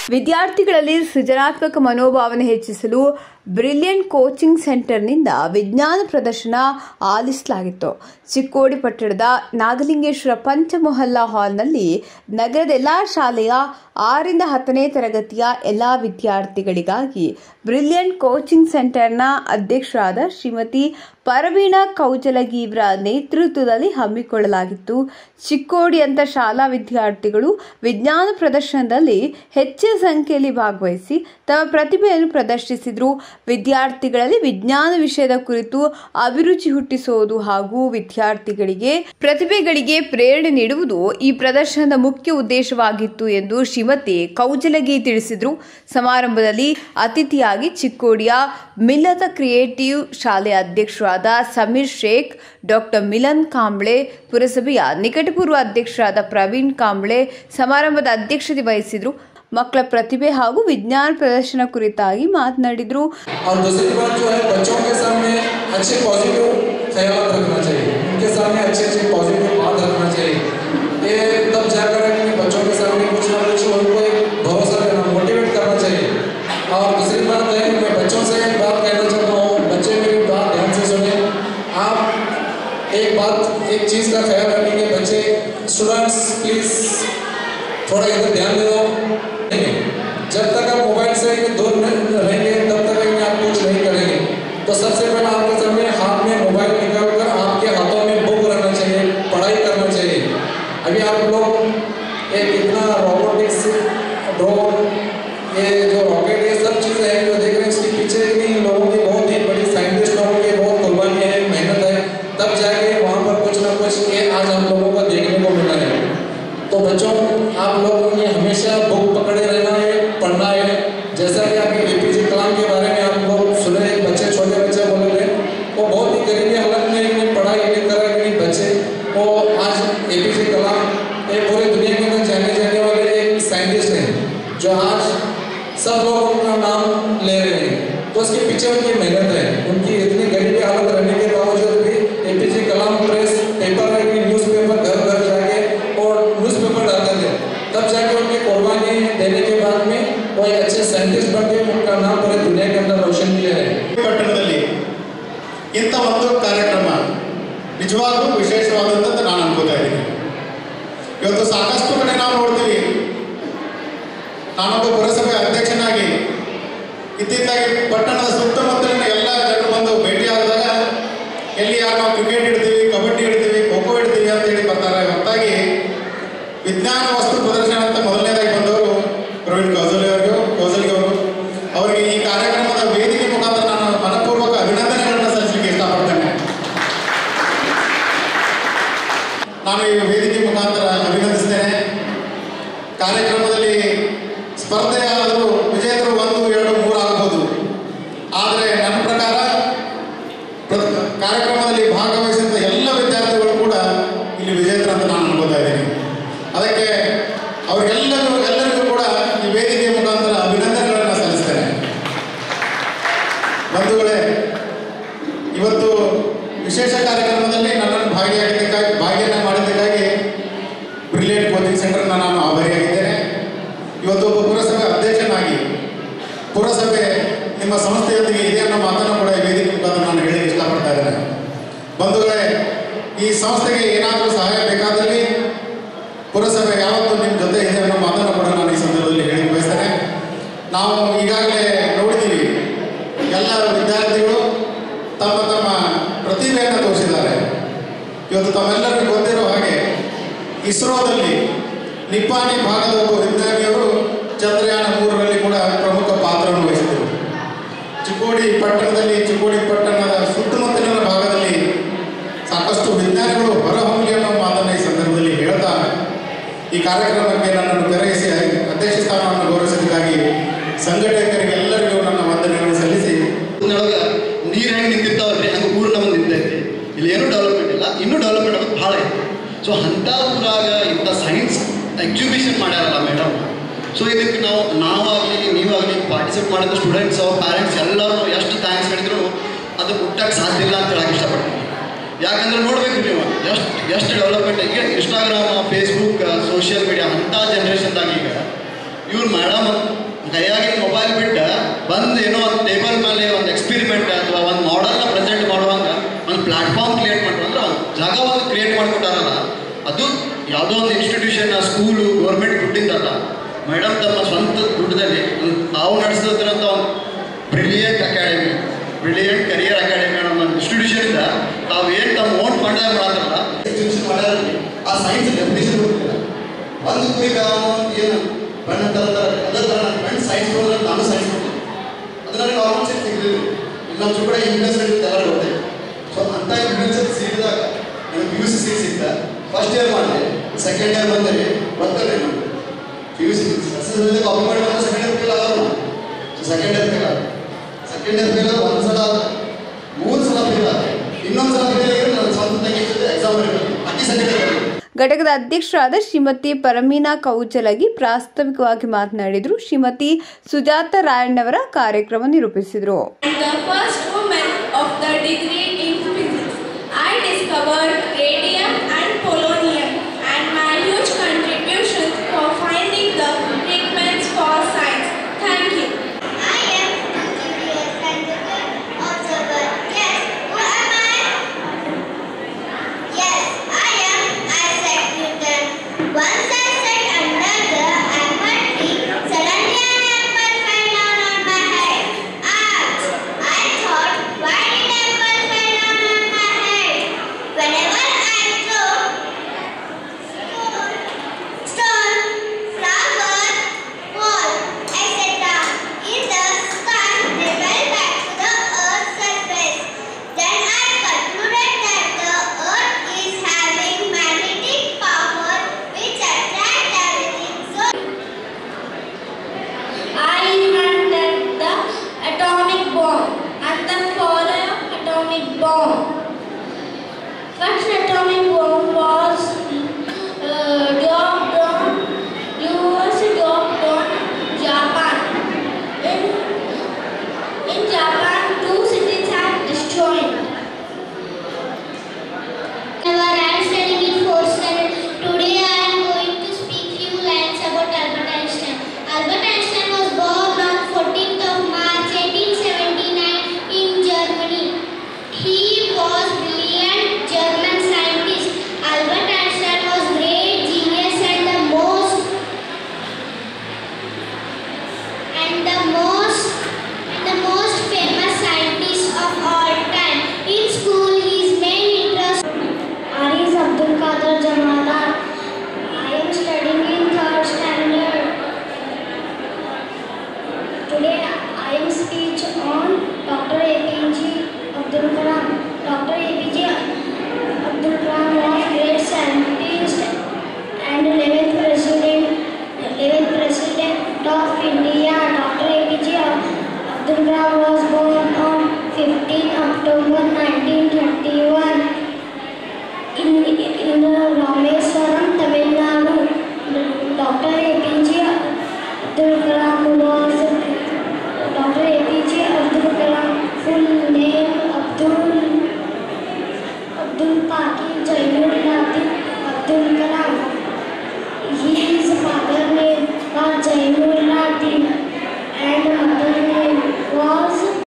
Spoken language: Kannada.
ವಿದ್ಯಾರ್ಥಿಗಳಲ್ಲಿ ಸೃಜನಾತ್ಮಕ ಮನೋಭಾವನೆ ಹೆಚ್ಚಿಸಲು ಬ್ರಿಲಿಯಂಟ್ ಕೋಚಿಂಗ್ ಸೆಂಟರ್ನಿಂದ ವಿಜ್ಞಾನ ಪ್ರದರ್ಶನ ಆಲಿಸಲಾಗಿತ್ತು ಚಿಕ್ಕೋಡಿ ಪಟ್ಟಣದ ನಾಗಲಿಂಗೇಶ್ವರ ಪಂಚಮೊಹಲ್ಲಾ ಹಾಲ್ನಲ್ಲಿ ನಗರದ ಎಲ್ಲಾ ಶಾಲೆಯ ಆರರಿಂದ ಹತ್ತನೇ ತರಗತಿಯ ಎಲ್ಲಾ ವಿದ್ಯಾರ್ಥಿಗಳಿಗಾಗಿ ಬ್ರಿಲಿಯಂಟ್ ಕೋಚಿಂಗ್ ಸೆಂಟರ್ನ ಅಧ್ಯಕ್ಷರಾದ ಶ್ರೀಮತಿ ಪರವೀಣ ಕೌಜಲಗಿಯವರ ನೇತೃತ್ವದಲ್ಲಿ ಹಮ್ಮಿಕೊಳ್ಳಲಾಗಿತ್ತು ಚಿಕ್ಕೋಡಿಯಂತ ಶಾಲಾ ವಿದ್ಯಾರ್ಥಿಗಳು ವಿಜ್ಞಾನ ಪ್ರದರ್ಶನದಲ್ಲಿ ಹೆಚ್ಚಿನ ಸಂಖ್ಯೆಯಲ್ಲಿ ಭಾಗವಹಿಸಿ ತಮ್ಮ ಪ್ರತಿಭೆಯನ್ನು ಪ್ರದರ್ಶಿಸಿದರು ವಿದ್ಯಾರ್ಥಿಗಳಲ್ಲಿ ವಿಜ್ಞಾನ ವಿಷಯದ ಕುರಿತು ಅಭಿರುಚಿ ಹುಟ್ಟಿಸುವುದು ಹಾಗೂ ವಿದ್ಯಾರ್ಥಿಗಳಿಗೆ ಪ್ರತಿಭೆಗಳಿಗೆ ಪ್ರೇರಣೆ ನೀಡುವುದು ಈ ಪ್ರದರ್ಶನದ ಮುಖ್ಯ ಉದ್ದೇಶವಾಗಿತ್ತು ಎಂದು ಶ್ರೀಮತಿ ಕೌಜಲಗಿ ತಿಳಿಸಿದರು ಸಮಾರಂಭದಲ್ಲಿ ಅತಿಥಿಯಾಗಿ ಚಿಕ್ಕೋಡಿಯ ಮಿಲ್ಲತ ಕ್ರಿಯೇಟಿವ್ ಶಾಲೆಯ ಅಧ್ಯಕ್ಷರಾದ ಸಮೀರ್ ಶೇಖ್ ಡಾಕ್ಟರ್ ಮಿಲನ್ ಕಾಂಬ್ಳೆ ಪುರಸಭೆಯ ನಿಕಟಪೂರ್ವ ಅಧ್ಯಕ್ಷರಾದ ಪ್ರವೀಣ್ ಕಾಂಬ್ಳೆ ಸಮಾರಂಭದ ಅಧ್ಯಕ್ಷತೆ ವಹಿಸಿದರು ಮಕ್ಕಳ ಪ್ರತಿಭೆ ಹಾಗೂ ವಿಜ್ಞಾನ ಪ್ರದರ್ಶನ ಕುರಿತಾಗಿ ಮಾತನಾಡಿದರು और दूसरी बात जो है बच्चों के सामने अच्छे पॉजिटिव ख्याल रखना चाहिए उनके सामने अच्छे अच्छे पॉजिटिव बात रखना चाहिए ये तब जाकर कि बच्चों के सामने कुछ ना कुछ उनको एक भरोसा देना मोटिवेट करना चाहिए और दूसरी बात है कि मैं बच्चों से एक बात कहना चाहता हूँ बच्चे मेरी बात ध्यान से सुने आप एक बात एक चीज़ का ख्याल रखेंगे बच्चे स्टूडेंट्स प्लीज़ थोड़ा इधर ध्यान दे दो जब तक आप मोबाइल से दूर न- रहेंगे तब तक कि आप कुछ नहीं करेंगे तो सबसे पहले आपके सामने हाथ में मोबाइल निकाल कर आपके हाथों में बुक रखना चाहिए पढ़ाई करना चाहिए अभी आप लोग एक इतना रोबोटिक्स ड्रोन ये जो रॉकेट ये सब चीज़ें हैं जो देख रहे हैं इसके पीछे भी लोगों की बहुत ही बड़ी साइंटिस्ट लोगों की बहुत कुर्बानी है मेहनत है तब जाके वहाँ पर कुछ ना कुछ ये आज हम लोगों को देखने को मिला है तो बच्चों आप लोगों ने हमेशा बुक पकड़े रहना है पढ़ना है जैसा कि अभी ए पी जे कलाम के बारे में आप लोग सुने एक बच्चे छोटे बच्चे बोले थे वो बहुत ही गरीबी हालत में इन्हें पढ़ाई नहीं कर रहे हैं बच्चे वो आज ए पी जे कलाम ये पूरी दुनिया के अंदर जाने जाने वाले एक साइंटिस्ट हैं जो आज सब लोग उनका नाम ले रहे हैं तो उसके पीछे उनकी मेहनत है उनकी इतनी गरीबी हालत रहने के बावजूद भी A P J Kalam press paper newspaper घर घर जाके और न्यूज़ पेपर डालते थे तब जाके उनकी कुर्बानी देने के बाद में वो एक अच्छे साइंटिस्ट बन गए उनका नाम पूरे दुनिया के अंदर रोशन किया है ಪಟ್ಟಣದಲ್ಲಿ ಇಂಥ ಒಂದು ಕಾರ್ಯಕ್ರಮ ನಿಜವಾಗ್ಲೂ ವಿಶೇಷವಾದಂತ ನಾನು ಅನ್ಕೋತಾ ಇದ್ದೀನಿ ಇವತ್ತು ಸಾಕಷ್ಟು ಕಡೆ ನಾವು ನೋಡ್ತೀವಿ ನಾನೊಬ್ಬ ಪುರಸಭೆ ಅಧ್ಯಕ್ಷನಾಗಿ ಇತ್ತೀಚೆಗೆ ಪಟ್ಟಣದ ಸುತ್ತಮುತ್ತಲಿನ ಎಲ್ಲ ಜನರು ಬಂದು ಭೇಟಿಯಾದಾಗ ಎಲ್ಲಿ ಯಾರು ನಾವು ಕ್ರಿಕೆಟ್ ಇಡ್ತೀವಿ ಕಬಡ್ಡಿ ಇಡ್ತೀವಿ ಖೋ ಖೋ ಇಡ್ತೀವಿ ಅಂತ ಹೇಳಿ ಬರ್ತಾರೆ ಹೊರತಾಗಿ ವಿಜ್ಞಾನ ವಸ್ತು ಪ್ರದರ್ಶನ ಅಂತ ಮೊದಲನೇದಾಗಿ ಬಂದವರು ಪ್ರವೀಣ್ ಕೌಜಲಿ ಅವರು ಕೌಜಲಿ ಅವರು ಅವರಿಗೆ ಈ ಕಾರ್ಯಕ್ರಮದ ವೇದಿಕೆ ಮುಖಾಂತರ ನಾನು ಮನಪೂರ್ವಕ ಅಭಿನಂದನೆಗಳನ್ನು ಸಲ್ಲಿಸಲಿಕ್ಕೆ ಇಷ್ಟಪಡ್ತೇನೆ ನಾನು ಈ ವೇದಿಕೆ ಮುಖಾಂತರ ಅಭಿನಂದಿಸ್ತೇನೆ ಕಾರ್ಯಕ್ರಮದಲ್ಲಿ ಸ್ಪರ್ಧೆ ಆದರೂ ವಿಜೇತರು ಒಂದು ಎರಡು ಮೂರು ಆಗ್ಬೋದು ಆದರೆ ನನ್ನ ಪ್ರಕಾರ ಪ್ರ- ಕಾರ್ಯಕ್ರಮದಲ್ಲಿ ಭಾಗವಹಿಸಿದ ಎಲ್ಲ ವಿದ್ಯಾರ್ಥಿಗಳು ಕೂಡ ಇಲ್ಲಿ ವಿಜೇತರಂತ ನಾನು ಅನ್ಕೋತಾ ಇದ್ದೀನಿ ಅದಕ್ಕೆ ಅವರಿಗೆಲ್ಲರಿಗೂ ಎಲ್ಲರಿಗೂ ಕೂಡ ಈ ವೇದಿಕೆಯ ಮುಖಾಂತರ ಅಭಿನಂದನೆಗಳನ್ನು ಸಲ್ಲಿಸ್ತೇನೆ ಬಂಧುಗಳೇ ಇವತ್ತು ವಿಶೇಷ ಕಾರ್ಯಕ್ರಮದಲ್ಲಿ ನನ್ನನ್ನು ಭಾಗಿಯಾಗಿದ್ದಕ್ಕಾಗಿ ಭಾಗಿಯನ್ನು ಮಾಡಿದ್ದಕ್ಕಾಗಿ ಬ್ರಿಲಿಯಂಟ್ ಕೋಚಿಂಗ್ ಸೆಂಟರ್ನ ನಾನು ಆಭಾರಿಯಾಗಿದ್ದೇನೆ ಇವತ್ತು ಒಬ್ಬ ಪುರಸಭೆ ಅಧ್ಯಕ್ಷನಾಗಿ ಪುರಸಭೆ ನಿಮ್ಮ ಸಂಸ್ಥೆಯೊಂದಿಗೆ ಇದೆ ಅನ್ನೋ ಮಾತನ್ನು ಕೂಡ ಈ ವೇದಿಕೆ ಮುಖಾಂತರ ನಾನು ಹೇಳಿ ಇಷ್ಟಪಡ್ತಾ ಇದ್ದೇನೆ ಬಂಧುಗಳೇ ಈ ಸಂಸ್ಥೆಗೆ ಏನಾದರೂ ಸಹಾಯ ಬೇಕಾದಲ್ಲಿ ಪುರಸಭೆ ಯಾವತ್ತೂ ನಿಮ್ಮ ಜೊತೆ ಇದೆ ಅನ್ನೋ ಮಾತನ್ನು ಕೂಡ ನಾನು ಈ ಸಂದರ್ಭದಲ್ಲಿ ಹೇಳಿ ಬಯಸ್ತೇನೆ ನಾವು ಈಗಾಗಲೇ ನೋಡಿದ್ದೀವಿ ಎಲ್ಲ ವಿದ್ಯಾರ್ಥಿಗಳು ತಮ್ಮ ತಮ್ಮ ಪ್ರತಿಭೆಯನ್ನು ತೋರಿಸಿದ್ದಾರೆ ಇವತ್ತು ತಮ್ಮೆಲ್ಲರಿಗೂ ಗೊತ್ತಿರೋ ಹಾಗೆ ಇಸ್ರೋದಲ್ಲಿ ನಿಪ್ಪಾಣಿ ಭಾಗದ ಒಬ್ಬ ವಿಜ್ಞಾನಿಯವರು ಚಂದ್ರಯಾನ ಮೂರರಲ್ಲಿ ಕೂಡ ಪ್ರಮುಖ ಪಾತ್ರವನ್ನು ವಹಿಸಿದರು ಚಿಕ್ಕೋಡಿ ಪಟ್ಟಣದಲ್ಲಿ ಚಿಕ್ಕೋಡಿ ಪಟ್ಟಣದ ಸುತ್ತಮುತ್ತಲಿನ ಭಾಗದಲ್ಲಿ ಸಾಕಷ್ಟು ವಿಜ್ಞಾನಿಗಳು ಹೊರಹೊಮ್ಮಲಿ ಅನ್ನೋ ಮಾತನ್ನು ಈ ಸಂದರ್ಭದಲ್ಲಿ ಹೇಳ್ತಾ ಈ ಕಾರ್ಯಕ್ರಮಕ್ಕೆ ನನ್ನನ್ನು ಕರೆಯಿಸಿ ಅಧ್ಯಕ್ಷ ಸ್ಥಾನವನ್ನು ಗೌರವಿಸಿದ್ದಕ್ಕಾಗಿ ಸಂಘಟಕರಿಗೆ ಎಲ್ಲರಿಗೂ ನನ್ನ ವಂದನೆಗಳನ್ನು ಸಲ್ಲಿಸಿ ನೊಳಗೆ ನೀರು ಹೆಂಗೆ ನಿಂತಿರ್ತಾವಲ್ರಿ ಹಂಗೆ ಊರು ನಮ್ಮದು ನಿಂತೈತಿ ಇಲ್ಲಿ ಏನೂ ಡೆವಲಪ್ಮೆಂಟ್ ಇಲ್ಲ ಇನ್ನೂ ಡೆವಲಪ್ಮೆಂಟ್ ಆಗೋದು ಭಾಳ ಐತಿ ಸೊ ಅಂಥ ಊರಾಗ ಇಂಥ ಸೈನ್ಸ್ ಎಕ್ಸಿಬಿಷನ್ ಮಾಡ್ಯಾರಲ್ಲ ಮೇಡಮ್ ಸೊ ಇದಕ್ಕೆ ನಾವು ನಾವಾಗಲಿ ನೀವಾಗಲಿ ಪಾರ್ಟಿಸಿಪೇಟ್ ಮಾಡಿದ ಸ್ಟೂಡೆಂಟ್ಸ್ ಅವ್ರ ಪ್ಯಾರೆಂಟ್ಸ್ ಎಲ್ಲರೂ ಎಷ್ಟು ಥ್ಯಾಂಕ್ಸ್ ಹೇಳಿದ್ರು ಅದು ಹುಟ್ಟಕ್ಕೆ ಸಾಧ್ಯ ಇಲ್ಲ ಅಂತ ಹೇಳಕ್ಕೆ ಇಷ್ಟಪಡ್ತೀನಿ ಯಾಕಂದ್ರೆ ನೋಡ್ಬೇಕು ನೀವು ಎಷ್ಟು ಎಷ್ಟು ಡೆವಲಪ್ಮೆಂಟ್ ಈಗ ಇನ್ಸ್ಟಾಗ್ರಾಮ್ ಫೇಸ್ಬುಕ್ ಸೋಷಿಯಲ್ ಮೀಡಿಯಾ ಅಂಥ ಜನ್ರೇಷನ್ದಾಗ ಈಗ ಇವ್ರು ಮೇಡಮ್ ಕೈಯಾಗಿನ ಮೊಬೈಲ್ ಬಿಟ್ಟು ಬಂದು ಏನೋ ಒಂದು ಟೇಬಲ್ ಮೇಲೆ ಒಂದು ಎಕ್ಸ್ಪಿರಿಮೆಂಟ್ ಅಥವಾ ಒಂದು ಮಾಡೆಲ್ನ ಪ್ರೆಸೆಂಟ್ ಮಾಡುವಾಗ ಒಂದು ಪ್ಲಾಟ್ಫಾರ್ಮ್ ಕ್ರಿಯೇಟ್ ಮಾಡ್ತಾರೆ ಅಂದ್ರೆ ಒಂದು ಜಾಗ ಒಂದು ಕ್ರಿಯೇಟ್ ಮಾಡ್ಕೊಟ್ಟಾರಲ್ಲ ಅದು ಯಾವುದೋ ಒಂದು ಇನ್ಸ್ಟಿಟ್ಯೂಷನ್ ಸ್ಕೂಲು ಗೌರ್ಮೆಂಟ್ ದುಡ್ಡಿಂದಲ್ಲ ಮೇಡಮ್ ತಮ್ಮ ಸ್ವಂತ ದುಡ್ಡದಲ್ಲಿ ಒಂದು ನಾವು ನಡೆಸ್ತಿರೋಂಥ ಒಂದು brilliant academy brilliant career academy ಅನ್ನೋ ಒಂದು ಇನ್ಸ್ಟಿಟ್ಯೂಷನಿಂದ ತಾವು ಏನು ತಮ್ಮ ಓನ್ ಫಂಡ್ ಮಾಡಾರಲ್ಲ ಎಕ್ಸಿಬಿಷನ್ ಮಾಡ್ಯಾರ ಆ ಸೈನ್ಸ್ ಡೆಫಿನೇಷನ್ ಗೊತ್ತಿಲ್ಲ ಒಂದು ಕುರಿಗ ಏನು ಬಣ್ಣ ತರ ಅದೇ ಥರ ನನ್ನ ಫ್ರೆಂಡ್ ಸೈನ್ಸ್ ಹೋದ್ರೆ ನಾನು ಸೈನ್ಸ್ ಹೋಗ್ತೀನಿ ಅದು ನನಗೆ ಆಲ್ಮೋಸ್ಟ್ ಸೀಟ್ ಸಿಗಲಿಲ್ಲ ಇಲ್ಲಿ ನಮ್ಮ ಚೂಕಡೆ ಇನ್ವೆಸ್ಟ್ಮೆಂಟ್ ಎಲ್ಲ ಹೋದೆ ಸೊ ಅಂತ ಇನ್ವೆಸ್ಟ್ಮೆಂಟ್ ಸಿಗಿದಾಗ ನನಗೆ ಪಿ ಯು ಸಿ ಸೀಟ್ ಸಿಗ್ತಾ ಫಸ್ಟ್ ಇಯರ್ ಮಾಡಿದೆ ಸೆಕೆಂಡ್ ಇಯರ್ ಬಂದರೆ ಬರ್ತಾರೆ ನಾನು P U C successful copy ಮಾಡಿ ಬಂದ್ರೆ ಸೆಕೆಂಡ್ ಇಯರ್ ಫೇಲ್ ಆಗೋದು ಸೊ ಸೆಕೆಂಡ್ ಇಯರ್ ಫೇಲ್ ಆದ ಸೆಕೆಂಡ್ ಇಯರ್ ಫೇಲ್ ಒಂದು ಸಲ ಆದ ಮೂರು ಸಲ ಫೇಲ್ ಆದ ಇನ್ನೊಂದು ಸಲ ಫೇಲ್ ಆಗಿದ್ರೆ ನನ್ನ ಸ್ವಂತ ತಂಗಿ ಜೊತೆ ಎಕ್ಸಾಮ್ ಬರೀಬೇಕು ಅಕ್ಕಿ ಸೆಕೆಂಡ್ ಇಯರ್ ಘಟಕದ ಅಧ್ಯಕ್ಷರಾದ ಶ್ರೀಮತಿ ಪರಮೀನಾ ಕೌಚಲಗಿ ಪ್ರಾಸ್ತಾವಿಕವಾಗಿ ಮಾತನಾಡಿದರು ಶ್ರೀಮತಿ ಸುಜಾತ ರಾಯಣ್ಣವರ ಕಾರ್ಯಕ್ರಮ ನಿರೂಪಿಸಿದರು and the first woman of the degree in physics. I discovered radium and polonium and my huge contributions for finding the treatments for science. Thank you. I am a curious and a good observer. Yes, who am I? Yes, I am Isaac Newton. Once I sat under the apple tree, suddenly an apple fell down on my head. Ouch! I thought, why did apple fall down on my head? Whenever I throw stone, stone, flower, ball, etc. in the sky, they fell back to the earth's surface. Then I concluded that the earth is having magnetic power which attracts everything. So I invented the atomic bomb and the foreign atomic bomb. First atomic bomb was uh, dropped on University of Don, Japan. In, in Japan, two cities have destroyed. Our I am studying in fourth standard. Today I am going to speak few lines about Albert Einstein. Albert Einstein was born on 14th of March 1879 in Germany. He was brilliant German scientist. Albert Einstein was great genius and the most and the most and the most famous scientist of all time. In school, his main interest Aris Abdul Qadir Jamalar. I am studying in third standard. Today I am speech on Dr. APJ Abdul Kalam. Dr. APJ Abdul Kalam was great scientist and 11th president 11th president of India. Dr. APJ Abdul Kalam was born on 15 October 1931 in